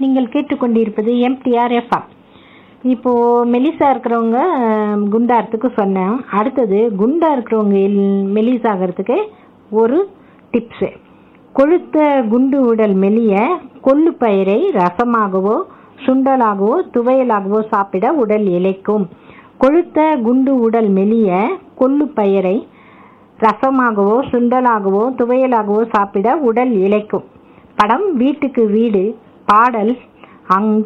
நீங்கள் கேட்டுக்கொண்டிருப்பது MTR FM இப்போ மெலிசா இருக்கிறவங்க அஹ், குண்டாகிறதுக்கு சொன்னேன் அடுத்தது குண்டா இருக்கிறவங்க எல்- மெலிசாகிறதுக்கு ஒரு டிப்ஸு கொழுத்த குண்டு உடல் மெலிய கொள்ளு பயிரை ரசமாகவோ சுண்டலாகவோ துவையலாகவோ சாப்பிட உடல் இளைக்கும் கொழுத்த குண்டு உடல் மெலிய கொள்ளு பயிரை ரசமாகவோ சுண்டலாகவோ துவையலாகவோ சாப்பிட உடல் இளைக்கும் படம் வீட்டுக்கு வீடு பாடல் அங்கு